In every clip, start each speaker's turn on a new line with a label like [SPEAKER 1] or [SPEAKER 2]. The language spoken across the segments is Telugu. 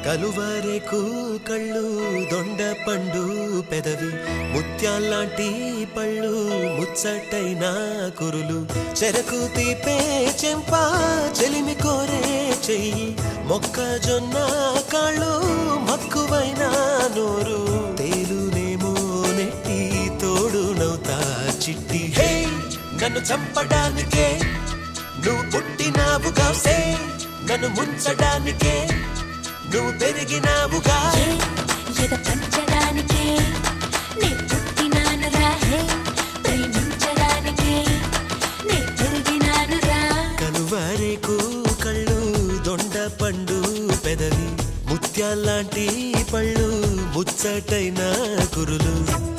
[SPEAKER 1] కలువరేకు కళ్ళు దొండ పండు పెదవి ముత్యాల్లాంటి పళ్ళు ముచ్చటైన కురులు చెరకు తీపే చెంప చెలిమి కోరే చెయ్యి మొక్కజొన్న కాళ్ళు మక్కువైన నోరు తేలునేమో నెట్టి తోడు నవ్వుతా చిట్టి హే నన్ను చంపడానికే నువ్వు పుట్టినావుగా సే నన్ను ముంచడానికే నువ్వు పెరిగినావుగా
[SPEAKER 2] ఎద పంచడానికే నే పుట్టినాను రా హే ప్రేమించడానికే నే పెరిగినాను రా
[SPEAKER 1] కలువరేకు కళ్ళు దొండ పండు పెదవి ముత్యాల్లాంటి పళ్ళు ముచ్చటైన కురులు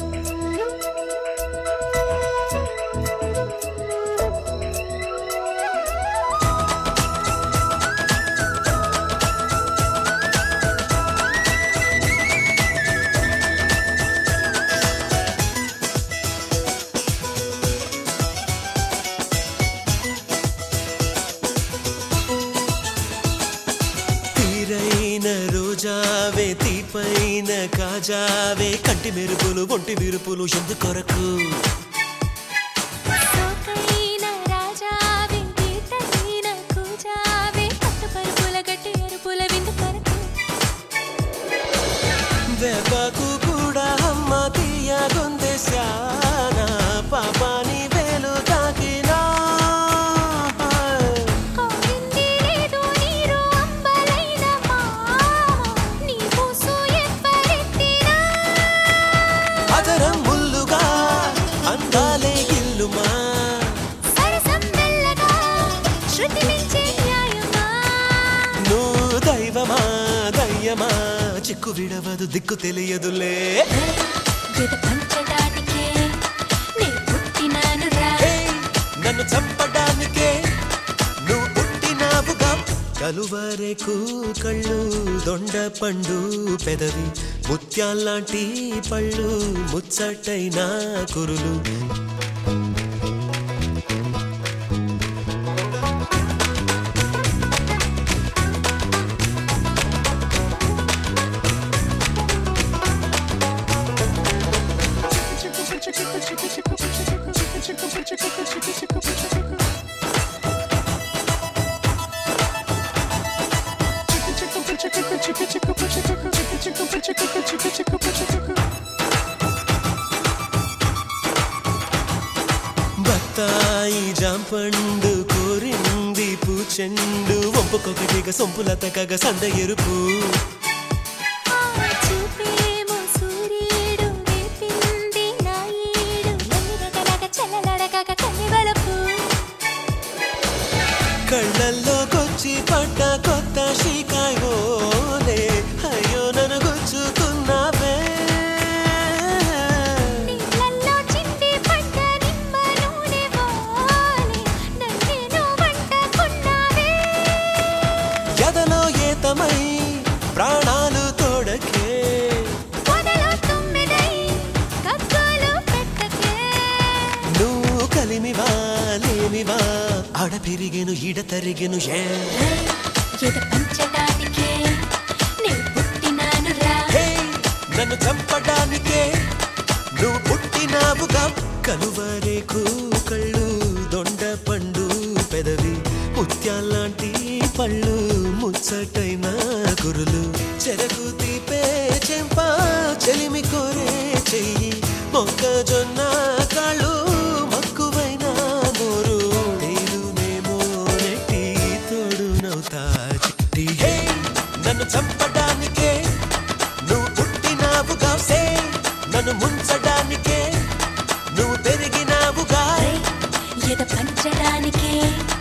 [SPEAKER 1] తీరైన రోజావే తీపైన కాజావే కంటి మెరుపులు ఒంటి విరుపులు ఎందుకొరకు
[SPEAKER 2] సోకైన రాజావే గీతైన కూజావే పట్టుపరుపుల గట్టి అరుపుల విందు కొరకు
[SPEAKER 1] దెబ్బకు కూడా అమ్మ తీయగొందేశానా పాపాని వేలు తాకినా
[SPEAKER 2] కోరింది లేదు నీరు అంబలైన మామ నీ పూసు ఎవ్వరెత్తినా
[SPEAKER 1] అదరం ముల్లుగా అందాలే ఇల్లుమా
[SPEAKER 2] సరసం మెల్లగా శృతి మించే న్యాయమా
[SPEAKER 1] నువ్వు దైవమా దయ్యమా చిక్కు విడవదు దిక్కు తెలియదులే
[SPEAKER 2] ఎద పంచడానికే నే పుట్టినాను రా
[SPEAKER 1] హే, నన్ను చంపడానికే నువ్వు పుట్టినావుగా కలువరేకు కళ్ళు దొండ పండు పెదవి ముత్యాల్లాంటి పళ్ళు ముచ్చటైన కురులు బత్తాయి జాంపండు కోరింది పూచెండు వంపుకొకటిగా సొంపుల తగ్గ సంద ఎరుపు
[SPEAKER 2] ఆ చూపేమో సూర్యుడు రేపింది నా ఈడు ఎల్లిరగలగ చల్లలడగగ కన్నివలపు
[SPEAKER 1] కళ్ళల్లోకొచ్చి పడ్డ కొత్త షికాయోలే అయ్యో నన్ను గుచ్చుకున్నావే
[SPEAKER 2] నీళ్ళల్లో చింది పడ్డ నిమ్మ నూనె వాలే నన్నేను వంటకున్నావే
[SPEAKER 1] ఎదలో ఏతమై ప్రాణాలు తోడకే
[SPEAKER 2] పొదలో తుమ్మెదై కక్కలు పెట్టకే
[SPEAKER 1] నువ్వు కలిమివా లేమివా ఆడ పెరిగెను ఈడ తరిగెను ఏ
[SPEAKER 2] ఎద పంచడానికే నే పుట్టినాను రా
[SPEAKER 1] హే, నన్ను చంపడానికే నువ్వు పుట్టినావుగా కలువరేకు కళ్ళు దొండ పండు పెదవి ముత్యాల్లాంటి పళ్ళు ముచ్చటైన కురులు చెరకు తీపే చెంప చెలిమి కోరే చెయ్యి మొక్కజొన్న కాళ్ళు మక్కువైన నోరు నేనునేమో నెట్టి తోడు నవ్వుతా చిట్టి హే నన్ను చంపడానికే నువ్వు పుట్టినావుగా సే నన్ను ముంచడానికే నువ్వు పెరిగినావుగా
[SPEAKER 2] ఎద పంచడానికే